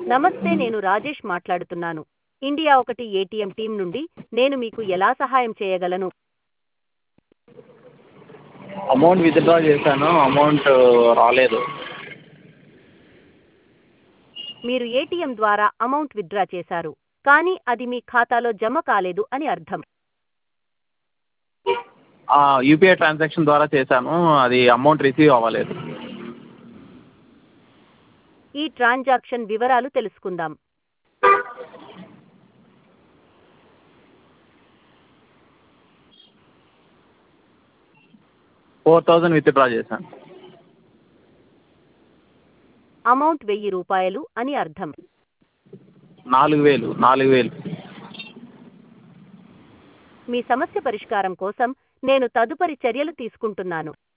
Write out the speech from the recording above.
నమస్తే నేను రాజేష్ మాట్లాడుతున్నాను ఇండియా ఒకటి ఏటీఎం టీం నుండి నేను మీకు ఎలా సహాయం చేయగలను అమౌంట్ విత్డ్రా చేశాను అమౌంట్ రాలేదు మీరు ఏటీఎం ద్వారా అమౌంట్ విత్డ్రా చేశారు కానీ అది మీ ఖాతాలో జమ కాలేదు అని అర్థం యూపీఐ ట్రాన్సాక్షన్ ద్వారా చేశాను అది అమౌంట్ రిసీవ్ అవ్వలేదు ఈ ట్రాన్సాక్షన్ వివరాలు తెలుసుకుందాం ఫోర్ థౌజండ్ విత్డ్రా చేశాను అమౌంట్ వెయ్యి రూపాయలు అని అర్థం నాలుగు వేలు నాలుగు వేలు మీ సమస్య పరిష్కారం కోసం నేను తదుపరి చర్యలు తీసుకుంటున్నాను